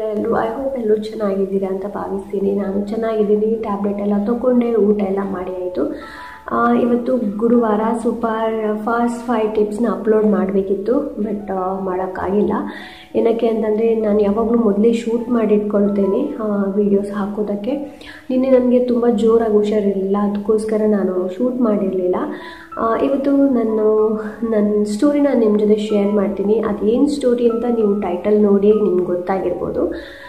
ಹೇಗಿದ್ದೀರಾ ಎಲ್ಲರೂ I hope ಎಲ್ಲರೂ ಚೆನ್ನಾಗಿದ್ದೀರಾ ಅಂತ ಭಾವಿಸ್ತೀನಿ ನಾನು ಚೆನ್ನಾಗಿದ್ದೀನಿ ಟ್ಯಾಬ್ಲೆಟ್ ಎಲ್ಲ ತೊಗೊಂಡೆ ಊಟ ಎಲ್ಲ ಮಾಡಿ ಆಯಿತು ಇವತ್ತು ಗುರುವಾರ ಸೂಪರ್ ಫಾಸ್ಟ್ ಫೈವ್ ಟಿಪ್ಸ್ನ ಅಪ್ಲೋಡ್ ಮಾಡಬೇಕಿತ್ತು ಬಟ್ ಮಾಡೋಕ್ಕಾಗಿಲ್ಲ ಏನಕ್ಕೆ ಅಂತಂದರೆ ನಾನು ಯಾವಾಗಲೂ ಮೊದಲೇ ಶೂಟ್ ಮಾಡಿಟ್ಕೊಳ್ತೇನೆ ವೀಡಿಯೋಸ್ ಹಾಕೋದಕ್ಕೆ ನಿನ್ನೆ ನನಗೆ ತುಂಬ ಜೋರಾಗಿ ಹುಷಾರಿರಲಿಲ್ಲ ಅದಕ್ಕೋಸ್ಕರ ನಾನು ಶೂಟ್ ಮಾಡಿರಲಿಲ್ಲ ಇವತ್ತು ನಾನು ನನ್ನ ಸ್ಟೋರಿನ ನಿಮ್ಮ ಜೊತೆ ಶೇರ್ ಮಾಡ್ತೀನಿ ಅದೇನು ಸ್ಟೋರಿ ಅಂತ ನೀವು ಟೈಟಲ್ ನೋಡಿ ನಿಮ್ಗೆ ಗೊತ್ತಾಗಿರ್ಬೋದು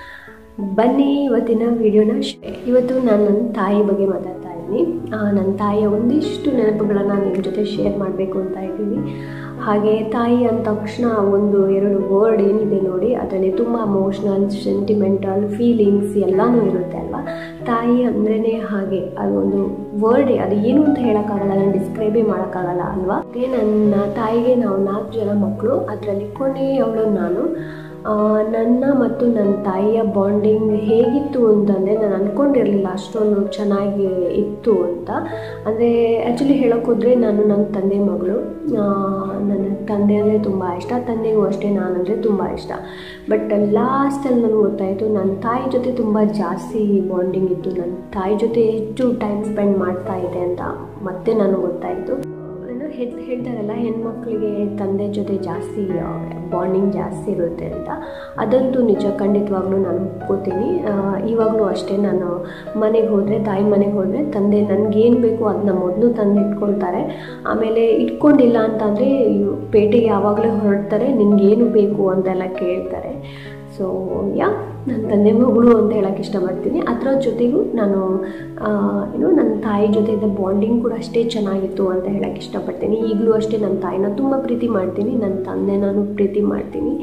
ಬನ್ನಿ ಇವತ್ತಿನ ವಿಡಿಯೋನ ಇವತ್ತು ನಾನು ನನ್ನ ತಾಯಿ ಬಗ್ಗೆ ಮಾತಾಡ್ತಾ ಇದ್ದೀನಿ ನನ್ನ ತಾಯಿಯ ಒಂದಿಷ್ಟು ನೆನಪುಗಳನ್ನು ನಿಮ್ಮ ಜೊತೆ ಶೇರ್ ಮಾಡಬೇಕು ಅಂತ ಇದ್ದೀನಿ ಹಾಗೆ ತಾಯಿ ಅಂದ ತಕ್ಷಣ ಒಂದು ಎರಡು ವರ್ಡ್ ಏನಿದೆ ನೋಡಿ ಅದರಲ್ಲಿ ತುಂಬ ಅಮೋಷ್ನಲ್ ಸೆಂಟಿಮೆಂಟಲ್ ಫೀಲಿಂಗ್ಸ್ ಎಲ್ಲನೂ ಇರುತ್ತೆ ಅಲ್ವಾ ತಾಯಿ ಅಂದ್ರೇ ಹಾಗೆ ಅದು ಒಂದು ವರ್ಡೇ ಅದು ಏನು ಅಂತ ಹೇಳೋಕ್ಕಾಗಲ್ಲ ನಾನು ಡಿಸ್ಕ್ರೈಬೇ ಮಾಡೋಕ್ಕಾಗಲ್ಲ ಅಲ್ವಾ ಅದೇ ನನ್ನ ತಾಯಿಗೆ ನಾವು ನಾಲ್ಕು ಜನ ಮಕ್ಕಳು ಅದರಲ್ಲಿ ಕೊನೆಯವಳು ನಾನು ನನ್ನ ಮತ್ತು ನನ್ನ ತಾಯಿಯ ಬಾಂಡಿಂಗ್ ಹೇಗಿತ್ತು ಅಂತಂದರೆ ನಾನು ಅಂದ್ಕೊಂಡಿರಲಿಲ್ಲ ಅಷ್ಟೊಂದು ಚೆನ್ನಾಗಿ ಇತ್ತು ಅಂತ ಅಂದರೆ ಆ್ಯಕ್ಚುಲಿ ಹೇಳೋಕ್ಕೋದ್ರೆ ನಾನು ನನ್ನ ತಂದೆ ಮಗಳು ನನ್ನ ತಂದೆ ಅಂದರೆ ತುಂಬ ಇಷ್ಟ ತಂದೆಗೂ ಅಷ್ಟೇ ನಾನಂದರೆ ತುಂಬ ಇಷ್ಟ ಬಟ್ ಲಾಸ್ಟಲ್ಲಿ ನನಗೆ ಗೊತ್ತಾಯಿತು ನನ್ನ ತಾಯಿ ಜೊತೆ ತುಂಬ ಜಾಸ್ತಿ ಬಾಂಡಿಂಗ್ ಇತ್ತು ನನ್ನ ತಾಯಿ ಜೊತೆ ಹೆಚ್ಚು ಟೈಮ್ ಸ್ಪೆಂಡ್ ಮಾಡ್ತಾ ಇದೆ ಅಂತ ಮತ್ತೆ ನನಗೆ ಗೊತ್ತಾಯಿತು ಹೆದ್ ಹೇಳ್ತಾರಲ್ಲ ಹೆಣ್ಮಕ್ಳಿಗೆ ತಂದೆ ಜೊತೆ ಜಾಸ್ತಿ ಬಾಂಡಿಂಗ್ ಜಾಸ್ತಿ ಇರುತ್ತೆ ಅಂತ ಅದಂತೂ ನಿಜ ಖಂಡಿತವಾಗ್ಲೂ ನಾನು ಒಪ್ಕೋತೀನಿ ಇವಾಗಲೂ ಅಷ್ಟೇ ನಾನು ಮನೆಗೆ ಹೋದರೆ ತಾಯಿ ಮನೆಗೆ ಹೋದರೆ ತಂದೆ ನನಗೇನು ಬೇಕು ಅದನ್ನ ಮೊದಲು ತಂದು ಇಟ್ಕೊಳ್ತಾರೆ ಆಮೇಲೆ ಇಟ್ಕೊಂಡಿಲ್ಲ ಅಂತಂದರೆ ಪೇಟೆಗೆ ಯಾವಾಗಲೂ ಹೊರಡ್ತಾರೆ ನಿನಗೇನು ಬೇಕು ಅಂತೆಲ್ಲ ಕೇಳ್ತಾರೆ ಸೊ ಯಾ ನನ್ನ ತಂದೆ ಮಗಳು ಅಂತ ಹೇಳೋಕ್ಕೆ ಇಷ್ಟಪಡ್ತೀನಿ ಅದರ ಜೊತೆಗೂ ನಾನು ಏನು ನನ್ನ ತಾಯಿ ಜೊತೆ ಇದ್ದ ಬಾಂಡಿಂಗ್ ಕೂಡ ಅಷ್ಟೇ ಚೆನ್ನಾಗಿತ್ತು ಅಂತ ಹೇಳೋಕ್ಕೆ ಇಷ್ಟಪಡ್ತೀನಿ ಈಗಲೂ ಅಷ್ಟೇ ನನ್ನ ತಾಯಿನ ತುಂಬ ಪ್ರೀತಿ ಮಾಡ್ತೀನಿ ನನ್ನ ತಂದೆ ನಾನು ಪ್ರೀತಿ ಮಾಡ್ತೀನಿ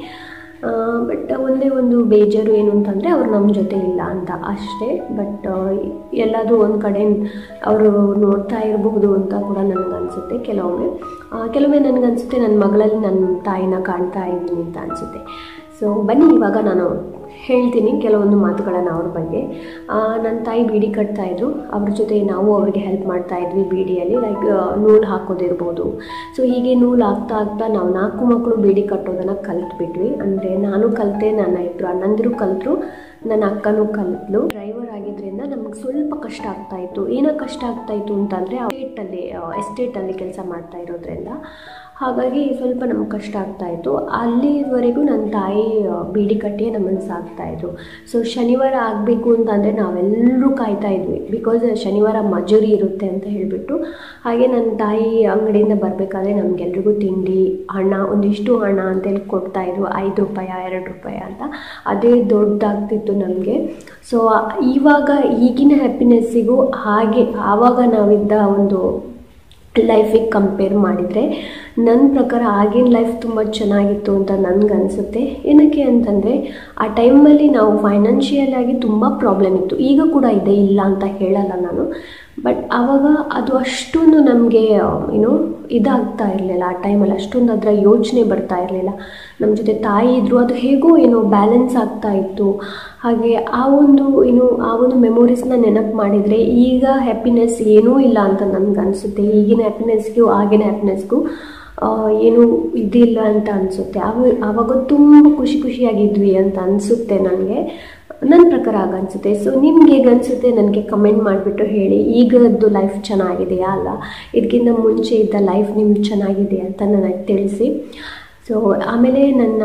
ಬಟ್ ಒಂದೇ ಒಂದು ಬೇಜಾರು ಏನು ಅಂತಂದರೆ ಅವ್ರು ನಮ್ಮ ಜೊತೆ ಇಲ್ಲ ಅಂತ ಅಷ್ಟೇ ಬಟ್ ಎಲ್ಲಾದರೂ ಒಂದು ಕಡೆ ಅವರು ನೋಡ್ತಾ ಇರಬಹುದು ಅಂತ ಕೂಡ ನನಗನ್ಸುತ್ತೆ ಕೆಲವೊಮ್ಮೆ ಕೆಲವೊಮ್ಮೆ ನನಗನ್ಸುತ್ತೆ ನನ್ನ ಮಗಳಲ್ಲಿ ನನ್ನ ತಾಯಿನ ಕಾಣ್ತಾ ಇದ್ದೀನಿ ಅಂತ ಅನಿಸುತ್ತೆ ಸೊ ಬನ್ನಿ ಇವಾಗ ನಾನು ಹೇಳ್ತೀನಿ ಕೆಲವೊಂದು ಮಾತುಗಳನ್ನು ಅವ್ರ ಬಗ್ಗೆ ನನ್ನ ತಾಯಿ ಬೀಡಿ ಕಟ್ತಾಯಿದ್ರು ಅವ್ರ ಜೊತೆ ನಾವು ಅವ್ರಿಗೆ ಹೆಲ್ಪ್ ಮಾಡ್ತಾಯಿದ್ವಿ ಬೀಡಿಯಲ್ಲಿ ಲೈಕ್ ನೂಲು ಹಾಕೋದಿರ್ಬೋದು ಸೊ ಹೀಗೆ ನೂಲು ಆಗ್ತಾ ಆಗ್ತಾ ನಾವು ನಾಲ್ಕು ಮಕ್ಕಳು ಬೀಡಿ ಕಟ್ಟೋದನ್ನು ಕಲ್ತ್ಬಿಟ್ವಿ ಅಂದರೆ ನಾನು ಕಲಿತೆ ನನ್ನ ಇಬ್ಬರು ಅಣ್ಣಂದಿರು ಕಲಿತರು ನನ್ನ ಅಕ್ಕನೂ ಕಲಿತ್ಲು ಡ್ರೈವರ್ ಆಗಿದ್ದರಿಂದ ನಮಗೆ ಸ್ವಲ್ಪ ಕಷ್ಟ ಆಗ್ತಾಯಿತ್ತು ಏನೋ ಕಷ್ಟ ಆಗ್ತಾಯಿತ್ತು ಅಂತಂದರೆ ಎಸ್ಟೇಟಲ್ಲಿ ಎಸ್ಟೇಟಲ್ಲಿ ಕೆಲಸ ಮಾಡ್ತಾ ಇರೋದ್ರಿಂದ ಹಾಗಾಗಿ ಸ್ವಲ್ಪ ನಮ್ಗೆ ಕಷ್ಟ ಆಗ್ತಾಯಿತ್ತು ಅಲ್ಲಿವರೆಗೂ ನನ್ನ ತಾಯಿ ಬೀಡಿ ಕಟ್ಟಿಯೇ ನಮ್ಮನ್ನು ಸಾಕ್ತಾಯಿದ್ರು ಸೊ ಶನಿವಾರ ಆಗಬೇಕು ಅಂತಂದರೆ ನಾವೆಲ್ಲರೂ ಕಾಯ್ತಾ ಇದ್ವಿ ಬಿಕಾಸ್ ಶನಿವಾರ ಮಜೂರಿ ಇರುತ್ತೆ ಅಂತ ಹೇಳಿಬಿಟ್ಟು ಹಾಗೆ ನನ್ನ ತಾಯಿ ಅಂಗಡಿಯಿಂದ ಬರಬೇಕಾದ್ರೆ ನಮಗೆಲ್ರಿಗೂ ತಿಂಡಿ ಹಣ ಒಂದಿಷ್ಟು ಹಣ ಅಂತೇಳಿ ಕೊಡ್ತಾಯಿದ್ರು ಐದು ರೂಪಾಯಿ ಎರಡು ರೂಪಾಯಿ ಅಂತ ಅದೇ ದೊಡ್ಡದಾಗ್ತಿತ್ತು ನಮಗೆ ಸೊ ಇವಾಗ ಈಗಿನ ಹ್ಯಾಪಿನೆಸ್ಸಿಗೂ ಹಾಗೆ ಆವಾಗ ನಾವಿದ್ದ ಒಂದು ಲೈಫಿಗೆ ಕಂಪೇರ್ ಮಾಡಿದರೆ ನನ್ನ ಪ್ರಕಾರ ಆಗಿನ ಲೈಫ್ ತುಂಬ ಚೆನ್ನಾಗಿತ್ತು ಅಂತ ನನಗನ್ಸುತ್ತೆ ಏನಕ್ಕೆ ಅಂತಂದರೆ ಆ ಟೈಮಲ್ಲಿ ನಾವು ಫೈನಾನ್ಷಿಯಲ್ ಆಗಿ ತುಂಬ ಪ್ರಾಬ್ಲಮ್ ಇತ್ತು ಈಗ ಕೂಡ ಇದೆ ಇಲ್ಲ ಅಂತ ಹೇಳಲ್ಲ ನಾನು ಬಟ್ ಆವಾಗ ಅದು ಅಷ್ಟೊಂದು ನಮಗೆ ಏನೋ ಇದಾಗ್ತಾ ಇರಲಿಲ್ಲ ಆ ಟೈಮಲ್ಲಿ ಅಷ್ಟೊಂದು ಅದರ ಯೋಚನೆ ಬರ್ತಾ ಇರಲಿಲ್ಲ ನಮ್ಮ ಜೊತೆ ತಾಯಿ ಇದ್ದರು ಅದು ಹೇಗೋ ಏನೋ ಬ್ಯಾಲೆನ್ಸ್ ಆಗ್ತಾ ಇತ್ತು ಹಾಗೆ ಆ ಒಂದು ಏನು ಆ ಒಂದು ಮೆಮೊರೀಸ್ನ ನೆನಪು ಮಾಡಿದರೆ ಈಗ ಹ್ಯಾಪಿನೆಸ್ ಏನೂ ಇಲ್ಲ ಅಂತ ನನಗನ್ಸುತ್ತೆ ಈಗಿನ ಹ್ಯಾಪಿನೆಸ್ಗೂ ಆಗಿನ ಹ್ಯಾಪಿನೆಸ್ಗೂ ಏನು ಇದಿಲ್ಲ ಅಂತ ಅನಿಸುತ್ತೆ ಆವ ಆವಾಗ ತುಂಬ ಖುಷಿ ಖುಷಿಯಾಗಿದ್ವಿ ಅಂತ ಅನಿಸುತ್ತೆ ನನಗೆ ನನ್ನ ಪ್ರಕಾರ ಆಗ ಅನಿಸುತ್ತೆ ಸೊ ನಿಮ್ಗೆ ಹೇಗೆ ಅನಿಸುತ್ತೆ ನನಗೆ ಕಮೆಂಟ್ ಮಾಡಿಬಿಟ್ಟು ಹೇಳಿ ಈಗದ್ದು ಲೈಫ್ ಚೆನ್ನಾಗಿದೆಯಾ ಅಲ್ಲ ಇದಕ್ಕಿಂತ ಮುಂಚೆ ಇದ್ದ ಲೈಫ್ ನಿಮ್ಗೆ ಚೆನ್ನಾಗಿದೆಯಾ ಅಂತ ನನಗೆ ತಿಳಿಸಿ ಸೊ ಆಮೇಲೆ ನನ್ನ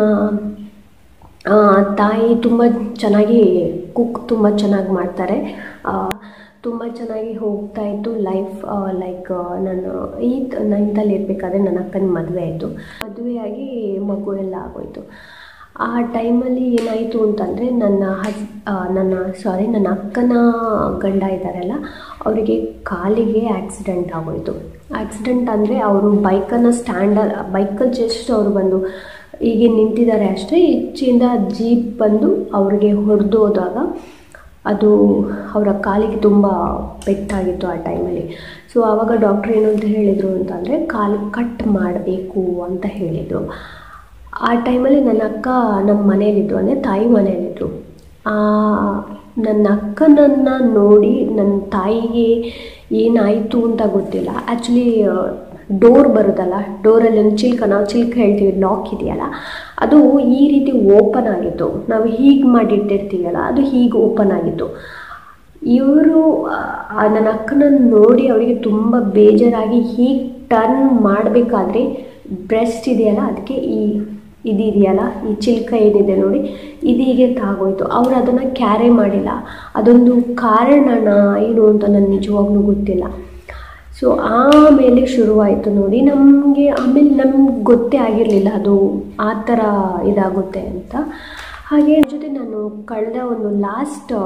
ತಾಯಿ ತುಂಬ ಚೆನ್ನಾಗಿ ಕುಕ್ ತುಂಬ ಚೆನ್ನಾಗಿ ಮಾಡ್ತಾರೆ ತುಂಬ ಚೆನ್ನಾಗಿ ಹೋಗ್ತಾ ಇತ್ತು ಲೈಫ್ ಲೈಕ್ ನಾನು ಈತ್ ನೈನ್ತಲ್ಲಿ ಇರಬೇಕಾದ್ರೆ ನನ್ನ ಅಕ್ಕನ ಮದುವೆ ಆಯಿತು ಮದುವೆಯಾಗಿ ಮಗು ಎಲ್ಲ ಆಗೋಯಿತು ಆ ಟೈಮಲ್ಲಿ ಏನಾಯಿತು ಅಂತಂದರೆ ನನ್ನ ಹಸ್ ನನ್ನ ಸಾರಿ ನನ್ನ ಅಕ್ಕನ ಗಂಡ ಇದ್ದಾರಲ್ಲ ಅವರಿಗೆ ಕಾಲಿಗೆ ಆಕ್ಸಿಡೆಂಟ್ ಆಗೋಯಿತು ಆಕ್ಸಿಡೆಂಟ್ ಅಂದರೆ ಅವರು ಬೈಕನ್ನು ಸ್ಟ್ಯಾಂಡಲ್ಲಿ ಬೈಕಲ್ಲಿ ಜಸ್ಟ್ ಅವರು ಬಂದು ಹೀಗೆ ನಿಂತಿದ್ದಾರೆ ಅಷ್ಟೇ ಈಚೆಯಿಂದ ಜೀಪ್ ಬಂದು ಅವ್ರಿಗೆ ಹೊಡೆದು ಹೋದಾಗ ಅದು ಅವರ ಕಾಲಿಗೆ ತುಂಬ ಪೆಟ್ಟಾಗಿತ್ತು ಆ ಟೈಮಲ್ಲಿ ಸೊ ಆವಾಗ ಡಾಕ್ಟ್ರ್ ಏನು ಅಂತ ಹೇಳಿದರು ಅಂತಂದರೆ ಕಾಲು ಕಟ್ ಮಾಡಬೇಕು ಅಂತ ಹೇಳಿದರು ಆ ಟೈಮಲ್ಲಿ ನನ್ನ ಅಕ್ಕ ನಮ್ಮ ಮನೆಯಲ್ಲಿದ್ದರು ಅಂದರೆ ತಾಯಿ ಮನೆಯಲ್ಲಿದ್ದರು ನನ್ನ ಅಕ್ಕನನ್ನು ನೋಡಿ ನನ್ನ ತಾಯಿಗೆ ಏನಾಯಿತು ಅಂತ ಗೊತ್ತಿಲ್ಲ ಆ್ಯಕ್ಚುಲಿ ಡೋರ್ ಬರುತ್ತಲ್ಲ ಡೋರಲ್ಲಿ ಒಂದು ಚಿಲ್ಕ ನಾವು ಚಿಲ್ಕ ಹೇಳ್ತೀವಿ ಲಾಕ್ ಇದೆಯಲ್ಲ ಅದು ಈ ರೀತಿ ಓಪನ್ ಆಗಿತ್ತು ನಾವು ಹೀಗೆ ಮಾಡಿಟ್ಟಿರ್ತೀವಲ್ಲ ಅದು ಹೀಗೆ ಓಪನ್ ಆಗಿತ್ತು ಇವರು ನನ್ನ ಅಕ್ಕನ ನೋಡಿ ಅವರಿಗೆ ತುಂಬ ಬೇಜಾರಾಗಿ ಹೀಗೆ ಟರ್ನ್ ಮಾಡಬೇಕಾದ್ರೆ ಬ್ರೆಸ್ಟ್ ಇದೆಯಲ್ಲ ಅದಕ್ಕೆ ಈ ಇದಿದೆಯಲ್ಲ ಈ ಚಿಲ್ಕ ಏನಿದೆ ನೋಡಿ ಇದೀಗೆ ತಾಗೋಯ್ತು ಅವ್ರು ಅದನ್ನು ಕ್ಯಾರೆ ಮಾಡಿಲ್ಲ ಅದೊಂದು ಕಾರಣನ ಏನು ಅಂತ ನನಗೆ ನಿಜವಾಗ್ಲೂ ಗೊತ್ತಿಲ್ಲ ಸೊ ಆಮೇಲೆ ಶುರುವಾಯಿತು ನೋಡಿ ನಮಗೆ ಆಮೇಲೆ ನಮ್ಗೆ ಗೊತ್ತೇ ಆಗಿರಲಿಲ್ಲ ಅದು ಆ ಥರ ಇದಾಗುತ್ತೆ ಅಂತ ಹಾಗೆ ಜೊತೆ ನಾನು ಕಳೆದ ಒಂದು ಲಾಸ್ಟ್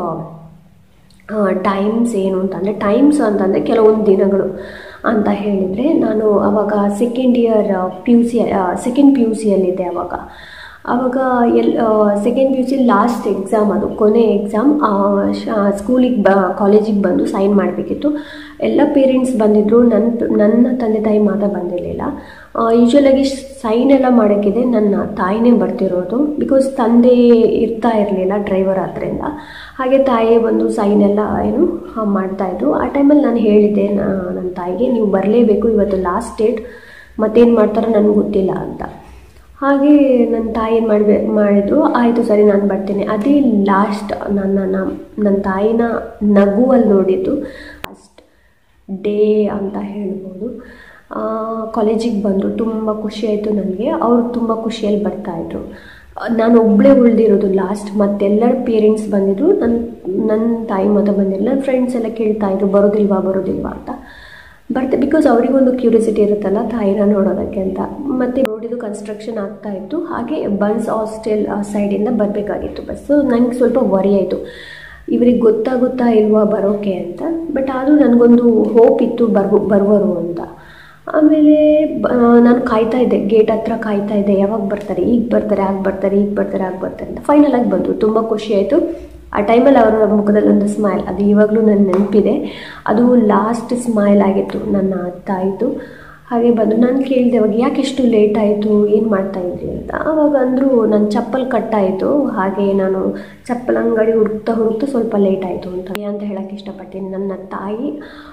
ಟೈಮ್ಸ್ ಏನು ಅಂತಂದರೆ ಟೈಮ್ಸ್ ಅಂತಂದರೆ ಕೆಲವೊಂದು ದಿನಗಳು ಅಂತ ಹೇಳಿದರೆ ನಾನು ಅವಾಗ second year P U C second P U ಸಿಯಲ್ಲಿದ್ದೆ ಅವಾಗ ಆವಾಗ L second P U C last exam ಅದು ಕೊನೆ ಎಕ್ಸಾಮ್ ಸ್ಕೂಲಿಗೆ ಬ ಕಾಲೇಜಿಗೆ ಬಂದು ಸೈನ್ ಮಾಡಬೇಕಿತ್ತು ಎಲ್ಲ ಪೇರೆಂಟ್ಸ್ ಬಂದಿದ್ದರು ನನ್ನ ನನ್ನ ತಂದೆ ತಾಯಿ ಮಾತ್ರ ಬಂದಿರಲಿಲ್ಲ ಯೂಶ್ವಲಾಗಿ ಸೈನ್ ಎಲ್ಲ ಮಾಡೋಕ್ಕಿದೆ ನನ್ನ ತಾಯಿನೇ ಬರ್ತಿರೋದು ಬಿಕಾಸ್ ತಂದೆ ಇರ್ತಾ ಇರಲಿಲ್ಲ ಡ್ರೈವರ್ ಆದ್ದರಿಂದ ಹಾಗೆ ತಾಯಿ ಬಂದು ಸೈನ್ ಎಲ್ಲ ಏನು ಮಾಡ್ತಾಯಿದ್ರು ಆ ಟೈಮಲ್ಲಿ ನಾನು ಹೇಳಿದ್ದೆ ನನ್ನ ತಾಯಿಗೆ ನೀವು ಬರಲೇಬೇಕು ಇವತ್ತು ಲಾಸ್ಟ್ ಡೇಟ್ ಮತ್ತೇನು ಮಾಡ್ತಾರೋ ನನಗೆ ಗೊತ್ತಿಲ್ಲ ಅಂತ ಹಾಗೆ ನನ್ನ ತಾಯಿ ಏನು ಮಾಡಬೇ ಮಾಡಿದ್ರು ಆಯಿತು ಸರಿ ನಾನು ಬರ್ತೀನಿ ಅದೇ ಲಾಸ್ಟ್ ನನ್ನ ನನ್ನ ತಾಯಿನ ನಗುವಲ್ಲಿ ನೋಡಿದ್ದು ಲಾಸ್ಟ್ ಡೇ ಅಂತ ಹೇಳ್ಬೋದು ಕಾಲೇಜಿಗೆ ಬಂದರು ತುಂಬ ಖುಷಿ ಆಯಿತು ನನಗೆ ಅವರು ತುಂಬ ಖುಷಿಯಲ್ಲಿ ಬರ್ತಾಯಿದ್ರು ನಾನು ಒಬ್ಬಳೇ ಉಳಿದಿರೋದು ಲಾಸ್ಟ್ ಮತ್ತೆಲ್ಲರ ಪೇರೆಂಟ್ಸ್ ಬಂದಿದ್ರು ನನ್ನ ನನ್ನ ತಾಯಿ ಮಾತ್ರ ಬಂದಿರಲಿಲ್ಲ ನನ್ನ ಫ್ರೆಂಡ್ಸ್ ಎಲ್ಲ ಕೇಳ್ತಾಯಿದ್ರು ಬರೋದಿಲ್ವಾ ಬರೋದಿಲ್ವಾ ಅಂತ ಬರ್ತೆ ಬಿಕಾಸ್ ಅವರಿಗೊಂದು ಕ್ಯೂರಿಯಾಸಿಟಿ ಇರುತ್ತಲ್ಲ ತಾಯಿನ ನೋಡೋದಕ್ಕೆ ಅಂತ ಮತ್ತು ರೋಡಿದು ಕನ್ಸ್ಟ್ರಕ್ಷನ್ ಆಗ್ತಾ ಇತ್ತು ಹಾಗೆ ಬನ್ಸ್ ಹಾಸ್ಟೆಲ್ ಸೈಡಿಂದ ಬರಬೇಕಾಗಿತ್ತು ಬಸ್ಸು ನನಗೆ ಸ್ವಲ್ಪ ವರಿ ಆಯಿತು ಇವ್ರಿಗೆ ಗೊತ್ತಾಗುತ್ತಾ ಇಲ್ವಾ ಬರೋಕೆ ಅಂತ ಬಟ್ ಆದರೂ ನನಗೊಂದು ಹೋಪ್ ಇತ್ತು ಬರ್ಬೋ ಬರುವರು ಅಂತ ಆಮೇಲೆ ನಾನು ಕಾಯ್ತಾ ಇದ್ದೆ ಗೇಟ್ ಹತ್ರ ಕಾಯ್ತಾ ಇದ್ದೆ ಯಾವಾಗ ಬರ್ತಾರೆ ಈಗ ಬರ್ತಾರೆ ಆಗ ಬರ್ತಾರೆ ಈಗ ಬರ್ತಾರೆ ಆಗ ಬರ್ತಾರೆ ಅಂತ ಫೈನಲಾಗಿ ಬಂದರು ತುಂಬ ಖುಷಿ ಆಯಿತು ಆ ಟೈಮಲ್ಲಿ ಅವರ ಮುಖದಲ್ಲಿ ಒಂದು ಸ್ಮೈಲ್ ಅದು ಇವಾಗಲೂ ನನ್ನ ನೆನಪಿದೆ ಅದು ಲಾಸ್ಟ್ ಸ್ಮೈಲ್ ಆಗಿತ್ತು ನನ್ನ ತಾಯಿದು ಹಾಗೆ ಬಂದು ನಾನು ಕೇಳಿದೆ ಅವಾಗ ಯಾಕೆ ಇಷ್ಟು ಲೇಟ್ ಆಯಿತು ಏನು ಮಾಡ್ತಾ ಇದ್ರಿ ಅಂತ ಆವಾಗ ಅಂದರು ನನ್ನ ಚಪ್ಪಲ್ ಕಟ್ಟಾಯಿತು ಹಾಗೆ ನಾನು ಚಪ್ಪಲ್ ಅಂಗಡಿ ಹುಡುಕ್ತಾ ಹುಡುಕ್ತಾ ಸ್ವಲ್ಪ ಲೇಟ್ ಆಯಿತು ಅಂತ ಅಂತ ಹೇಳೋಕ್ಕೆ ಇಷ್ಟಪಡ್ತೀನಿ ನನ್ನ ತಾಯಿ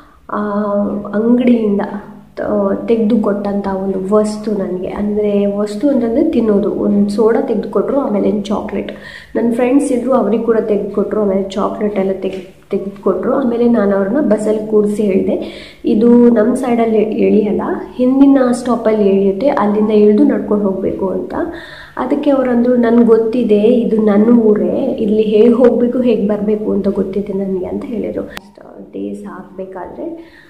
ಅಂಗಡಿಯಿಂದ ತೆಗೆದು ಕೊಟ್ಟಂಥ ಒಂದು ವಸ್ತು ನನಗೆ ಅಂದರೆ ವಸ್ತು ಅಂತಂದರೆ ತಿನ್ನೋದು ಒಂದು ಸೋಡಾ ತೆಗೆದುಕೊಟ್ರು ಆಮೇಲೆ ಒಂದು ಚಾಕ್ಲೇಟ್ ನನ್ನ ಫ್ರೆಂಡ್ಸ್ ಇದ್ದರು ಅವ್ರಿಗೆ ಕೂಡ ತೆಗೆದುಕೊಟ್ರು ಆಮೇಲೆ ಚಾಕ್ಲೇಟ್ ಎಲ್ಲ ತೆಗೆ ತೆಗೆದುಕೊಟ್ರು ಆಮೇಲೆ ನಾನು ಅವ್ರನ್ನ ಬಸ್ಸಲ್ಲಿ ಕೂರಿಸಿ ಹೇಳಿದೆ ಇದು ನಮ್ಮ ಸೈಡಲ್ಲಿ ಎಳಿಯಲ್ಲ ಹಿಂದಿನ ಸ್ಟಾಪಲ್ಲಿ ಎಳಿಯುತ್ತೆ ಅಲ್ಲಿಂದ ಇಳಿದು ನಡ್ಕೊಂಡು ಹೋಗಬೇಕು ಅಂತ ಅದಕ್ಕೆ ಅವರಂದರು ನನಗೆ ಗೊತ್ತಿದೆ ಇದು ನನ್ನ ಊರೇ ಇಲ್ಲಿ ಹೇಗೆ ಹೋಗಬೇಕು ಹೇಗೆ ಬರಬೇಕು ಅಂತ ಗೊತ್ತಿದೆ ನನಗೆ ಅಂತ ಹೇಳಿದರು ಡೇಸ್ ಹಾಕಬೇಕಾದ್ರೆ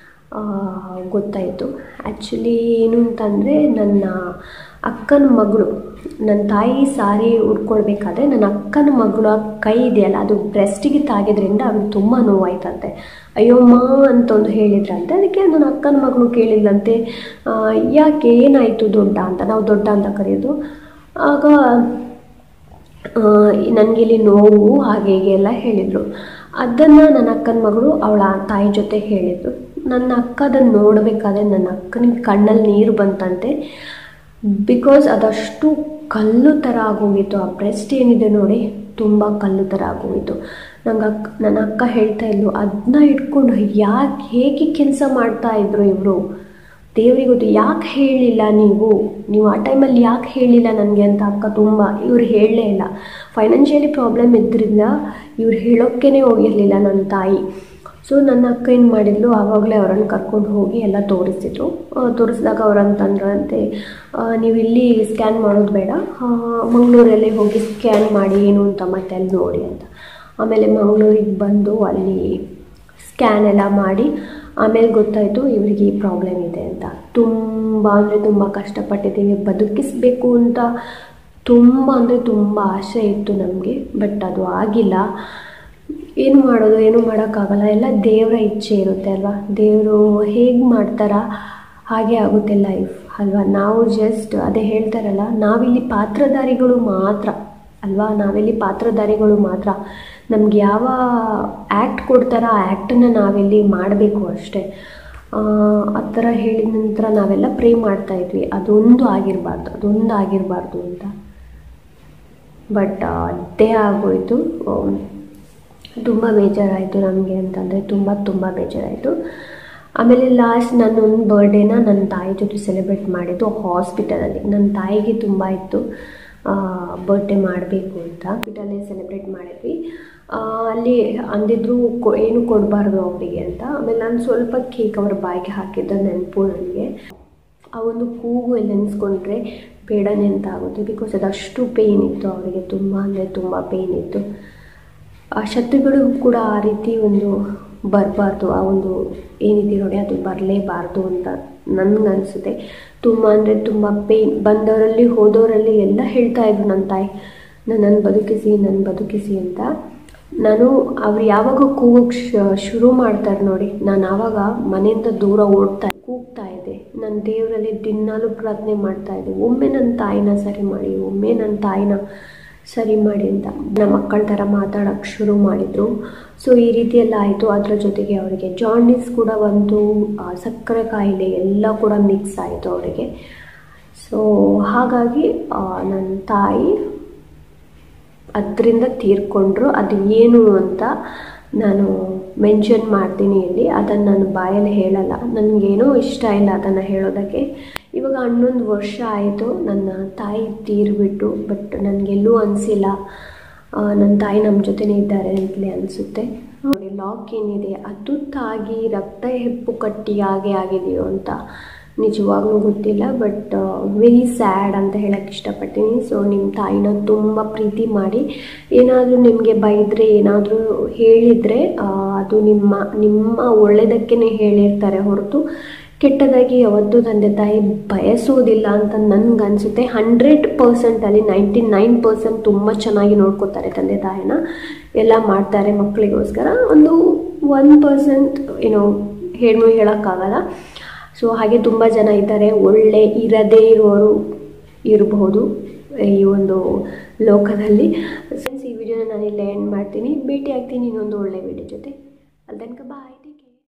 ಗೊತ್ತಾಯಿತು ಆ್ಯಕ್ಚುಲಿ ಏನು ಅಂತಂದರೆ ನನ್ನ ಅಕ್ಕನ ಮಗಳು ನನ್ನ ತಾಯಿ ಸಾರಿ ಉಟ್ಕೊಳ್ಬೇಕಾದ್ರೆ ನನ್ನ ಅಕ್ಕನ ಮಗಳ ಕೈ ಇದೆಯಲ್ಲ ಅದು ಬ್ರೆಸ್ಟಿಗೆ ತಾಗಿದ್ರಿಂದ ಅವ್ರಿಗೆ ತುಂಬ ನೋವಾಯ್ತಂತೆ ಅಯ್ಯಮ್ಮ ಅಂತ ಒಂದು ಹೇಳಿದ್ರಂತೆ ಅದಕ್ಕೆ ನನ್ನ ಅಕ್ಕನ ಮಗಳು ಕೇಳಿಲ್ಲಂತೆ ಯಾಕೆ ಏನಾಯಿತು ದೊಡ್ಡ ಅಂತ ನಾವು ದೊಡ್ಡ ಅಂತ ಕರೆಯೋದು ಆಗ ನನಗಿಲ್ಲಿ ನೋವು ಹಾಗೆ ಹೀಗೆ ಎಲ್ಲ ಹೇಳಿದರು ಅದನ್ನು ನನ್ನ ಅಕ್ಕನ ಮಗಳು ಅವಳ ತಾಯಿ ಜೊತೆ ಹೇಳಿದ್ರು ನನ್ನ ಅಕ್ಕ ಅದನ್ನು ನೋಡಬೇಕಾದ್ರೆ ನನ್ನ ಅಕ್ಕನಿಗೆ ಕಣ್ಣಲ್ಲಿ ನೀರು ಬಂತಂತೆ ಬಿಕಾಸ್ ಅದಷ್ಟು ಕಲ್ಲು ಥರ ಆಗೋಗಿತ್ತು ಆ ಬ್ರೆಸ್ಟ್ ಏನಿದೆ ನೋಡಿ ತುಂಬ ಕಲ್ಲು ಥರ ಆಗೋಗಿತ್ತು ನಂಗೆ ಅಕ್ಕ ನನ್ನ ಅಕ್ಕ ಹೇಳ್ತಾ ಇದ್ಲು ಅದನ್ನ ಇಟ್ಕೊಂಡು ಯಾಕೆ ಹೇಗೆ ಕೆಲಸ ಮಾಡ್ತಾ ಇದ್ರು ಇವರು ದೇವ್ರಿಗೆ ಗೊತ್ತು ಯಾಕೆ ಹೇಳಿಲ್ಲ ನೀವು ನೀವು ಆ ಟೈಮಲ್ಲಿ ಯಾಕೆ ಹೇಳಿಲ್ಲ ನನಗೆ ಅಂತ ಅಕ್ಕ ತುಂಬ ಇವ್ರು ಹೇಳಲೇ ಇಲ್ಲ ಫೈನಾನ್ಷಿಯಲಿ ಪ್ರಾಬ್ಲಮ್ ಇದ್ದರಿಂದ ಇವ್ರು ಹೇಳೋಕ್ಕೇ ಹೋಗಿರಲಿಲ್ಲ ನನ್ನ ತಾಯಿ ಸೊ ನನ್ನ ಅಕ್ಕ ಏನು ಮಾಡಿದ್ಲು ಆವಾಗಲೇ ಅವರನ್ನು ಕರ್ಕೊಂಡು ಹೋಗಿ ಎಲ್ಲ ತೋರಿಸಿದ್ರು ತೋರಿಸಿದಾಗ ಅವ್ರು ಅಂತಂದ್ರಂತೆ ನೀವು ಇಲ್ಲಿ ಸ್ಕ್ಯಾನ್ ಮಾಡೋದು ಬೇಡ ಮಂಗಳೂರಲ್ಲಿ ಹೋಗಿ ಸ್ಕ್ಯಾನ್ ಮಾಡಿ ಏನು ಅಂತ ಮತ್ತೆ ಅಲ್ಲಿ ನೋಡಿ ಅಂತ ಆಮೇಲೆ ಮಂಗಳೂರಿಗೆ ಬಂದು ಅಲ್ಲಿ ಸ್ಕ್ಯಾನ್ ಎಲ್ಲ ಮಾಡಿ ಆಮೇಲೆ ಗೊತ್ತಾಯಿತು ಇವರಿಗೆ ಈ ಪ್ರಾಬ್ಲಮ್ ಇದೆ ಅಂತ ತುಂಬ ಅಂದರೆ ತುಂಬ ಕಷ್ಟಪಟ್ಟಿದ್ದೀವಿ ಬದುಕಿಸಬೇಕು ಅಂತ ತುಂಬ ಅಂದರೆ ತುಂಬ ಆಸೆ ಇತ್ತು ನಮಗೆ ಬಟ್ ಅದು ಆಗಿಲ್ಲ ಏನು ಮಾಡೋದು ಏನು ಮಾಡೋಕ್ಕಾಗಲ್ಲ ಎಲ್ಲ ದೇವರ ಇಚ್ಛೆ ಇರುತ್ತೆ ಅಲ್ವಾ ದೇವರು ಹೇಗೆ ಮಾಡ್ತಾರ ಹಾಗೆ ಆಗುತ್ತೆ ಲೈಫ್ ಅಲ್ವಾ ನಾವು ಜಸ್ಟ್ ಅದೇ ಹೇಳ್ತಾರಲ್ಲ ನಾವಿಲ್ಲಿ ಪಾತ್ರಧಾರಿಗಳು ಮಾತ್ರ ಅಲ್ವಾ ನಾವಿಲ್ಲಿ ಪಾತ್ರಧಾರಿಗಳು ಮಾತ್ರ ನಮ್ಗೆ ಯಾವ ಆ್ಯಕ್ಟ್ ಕೊಡ್ತಾರೋ ಆ ಆ್ಯಕ್ಟನ್ನು ನಾವಿಲ್ಲಿ ಮಾಡಬೇಕು ಅಷ್ಟೇ ಆ ಥರ ಹೇಳಿದ ನಂತರ ನಾವೆಲ್ಲ ಪ್ರೇ ಮಾಡ್ತಾ ಇದ್ವಿ ಅದೊಂದು ಆಗಿರಬಾರ್ದು ಅದೊಂದು ಆಗಿರಬಾರ್ದು ಅಂತ ಬಟ್ ಅದೇ ಆಗೋಯಿತು ತುಂಬ ಬೇಜಾರಾಯಿತು ನಮಗೆ ಅಂತಂದರೆ ತುಂಬ ತುಂಬ ಬೇಜಾರಾಯಿತು ಆಮೇಲೆ ಲಾಸ್ಟ್ ನನ್ನೊಂದು ಬರ್ಡೇನ ನನ್ನ ತಾಯಿ ಜೊತೆ ಸೆಲೆಬ್ರೇಟ್ ಮಾಡಿದ್ದು ಹಾಸ್ಪಿಟಲಲ್ಲಿ ನನ್ನ ತಾಯಿಗೆ ತುಂಬ ಇತ್ತು ಬರ್ಡೇ ಮಾಡಬೇಕು ಅಂತ ಹಾಸ್ಪಿಟಲೇ ಸೆಲೆಬ್ರೇಟ್ ಮಾಡಿದ್ವಿ ಆ, ಅಲ್ಲಿ ಅಂದಿದ್ರು ಕೊ ಏನು ಕೊಡಬಾರ್ದು ಅವರಿಗೆ ಅಂತ ಆಮೇಲೆ ನಾನು ಸ್ವಲ್ಪ ಕೇಕ್ ಅವ್ರ ಬಾಯಿಗೆ ಹಾಕಿದ್ದ ನೆನಪು ನನಗೆ ಆ ಒಂದು ಕೂಗು ಎಲ್ಲ ನೆನೆಸ್ಕೊಂಡ್ರೆ ಬೇಡನೆ ಅಂತ ಆಗುತ್ತೆ ಬಿಕಾಸ್ ಅದಷ್ಟು ಪೇಯ್ನ್ ಇತ್ತು ಅವರಿಗೆ ತುಂಬ ಅಂದರೆ ತುಂಬ ಪೇಯ್ನ್ ಇತ್ತು ಆ ಶತ್ರುಗಳಿಗೂ ಕೂಡ ಆ ರೀತಿ ಒಂದು ಬರಬಾರ್ದು ಆ ಒಂದು ಏನಿದೆ ನೋಡಿ ಅದು ಬರಲೇಬಾರ್ದು ಅಂತ ನನಗನ್ಸುತ್ತೆ ತುಂಬ ಅಂದರೆ ತುಂಬ ಪೇಯ್ನ್ ಬಂದವರಲ್ಲಿ ಹೋದವರಲ್ಲಿ ಎಲ್ಲ ಹೇಳ್ತಾ ಇದ್ರು ನನ್ನ ತಾಯಿ ನನ್ನನ್ನು ಬದುಕಿಸಿ ನನ್ನ ಬದುಕಿಸಿ ಅಂತ ನಾನು ಅವ್ರು ಯಾವಾಗ ಕೂಗೋಕ್ಕೆ ಶುರು ಮಾಡ್ತಾರೆ ನೋಡಿ ನಾನು ಆವಾಗ ಮನೆಯಿಂದ ದೂರ ಓಡ್ತಾ ಕೂಗ್ತಾ ಇದ್ದೆ ನನ್ನ ದೇವರಲ್ಲಿ ದಿನಾಲೂ ಪ್ರಾರ್ಥನೆ ಮಾಡ್ತಾ ಇದ್ದೆ ಒಮ್ಮೆ ನನ್ನ ತಾಯಿನ ಸರಿ ಮಾಡಿ ಒಮ್ಮೆ ನನ್ನ ತಾಯಿನ ಸರಿ ಮಾಡಿ ಅಂತ ನಮ್ಮ ಮಕ್ಕಳ ಥರ ಮಾತಾಡೋಕ್ಕೆ ಶುರು ಮಾಡಿದರು ಸೊ ಈ ರೀತಿ ಎಲ್ಲ ಆಯಿತು ಅದರ ಜೊತೆಗೆ ಅವರಿಗೆ ಜಾಂಡೀಸ್ ಕೂಡ ಬಂತು ಆ, ಸಕ್ಕರೆ ಕಾಯಿಲೆ ಎಲ್ಲ ಕೂಡ ಮಿಕ್ಸ್ ಆಯಿತು ಅವರಿಗೆ ಸೊ ಹಾಗಾಗಿ ಆ, ನನ್ನ ತಾಯಿ ಅದರಿಂದ ತೀರ್ಕೊಂಡ್ರು ಅದು ಏನು ಅಂತ ನಾನು ಮೆನ್ಷನ್ ಮಾಡ್ತೀನಿ ಇಲ್ಲಿ ಅದನ್ನು ನಾನು ಬಾಯಲ್ಲಿ ಹೇಳಲ್ಲ ನನಗೇನೋ ಇಷ್ಟ ಇಲ್ಲ ಅದನ್ನು ಹೇಳೋದಕ್ಕೆ ಇವಾಗ ಹನ್ನೊಂದು ವರ್ಷ ಆಯಿತು ನನ್ನ ತಾಯಿ ತೀರ್ಬಿಟ್ಟು ಬಟ್ ನನಗೆಲ್ಲೂ ಅನಿಸಿಲ್ಲ ನನ್ನ ತಾಯಿ ನಮ್ಮ ಜೊತೆನೇ ಇದ್ದಾರೆ ಅಂತಲೇ ಅನಿಸುತ್ತೆ ನೋಡಿ ಲಾಕ್ ಏನಿದೆ ಅದು ತಾಗಿ ರಕ್ತ ಹೆಪ್ಪು ಕಟ್ಟಿ ಹಾಗೆ ಆಗಿದೆಯೋ ಅಂತ ನಿಜವಾಗ್ಲೂ ಗೊತ್ತಿಲ್ಲ ಬಟ್ ವೆರಿ ಸ್ಯಾಡ್ ಅಂತ ಹೇಳಕ್ಕೆ ಇಷ್ಟಪಡ್ತೀನಿ ಸೊ ನಿಮ್ಮ ತಾಯಿನ ತುಂಬ ಪ್ರೀತಿ ಮಾಡಿ ಏನಾದರೂ ನಿಮಗೆ ಬೈದರೆ ಏನಾದರೂ ಹೇಳಿದರೆ ಅದು ನಿಮ್ಮ ನಿಮ್ಮ ಒಳ್ಳೆಯದಕ್ಕೇ ಹೇಳಿರ್ತಾರೆ ಹೊರತು ಕೆಟ್ಟದಾಗಿ ಯಾವತ್ತೂ ತಂದೆ ತಾಯಿ ಬಯಸೋದಿಲ್ಲ ಅಂತ ನನಗನ್ಸುತ್ತೆ ಹಂಡ್ರೆಡ್ ಪರ್ಸೆಂಟಲ್ಲಿ ನೈಂಟಿ ನೈನ್ ಪರ್ಸೆಂಟ್ ತುಂಬ ಚೆನ್ನಾಗಿ ನೋಡ್ಕೋತಾರೆ ತಂದೆ ತಾಯಿನ ಎಲ್ಲ ಮಾಡ್ತಾರೆ ಮಕ್ಕಳಿಗೋಸ್ಕರ ಒಂದು ಒನ್ ಪರ್ಸೆಂಟ್ ಏನೋ ಹೇಳು ಹೇಳೋಕ್ಕಾಗಲ್ಲ ಸೊ ಹಾಗೆ ತುಂಬ ಜನ ಇದ್ದಾರೆ ಒಳ್ಳೆ ಇರದೇ ಇರೋರು ಇರಬಹುದು ಈ ಒಂದು ಲೋಕದಲ್ಲಿ ಫ್ರೆಂಡ್ಸ್ ಈ ವಿಡಿಯೋನ ನಾನು ಇಲ್ಲೇ ಎಂಡ್ ಮಾಡ್ತೀನಿ ಭೇಟಿ ಆಗ್ತೀನಿ ಇನ್ನೊಂದು ಒಳ್ಳೆ ವಿಡಿಯೋ ಜೊತೆ ಅಲ್ಲಿ ತನಕ ಬಾಯ್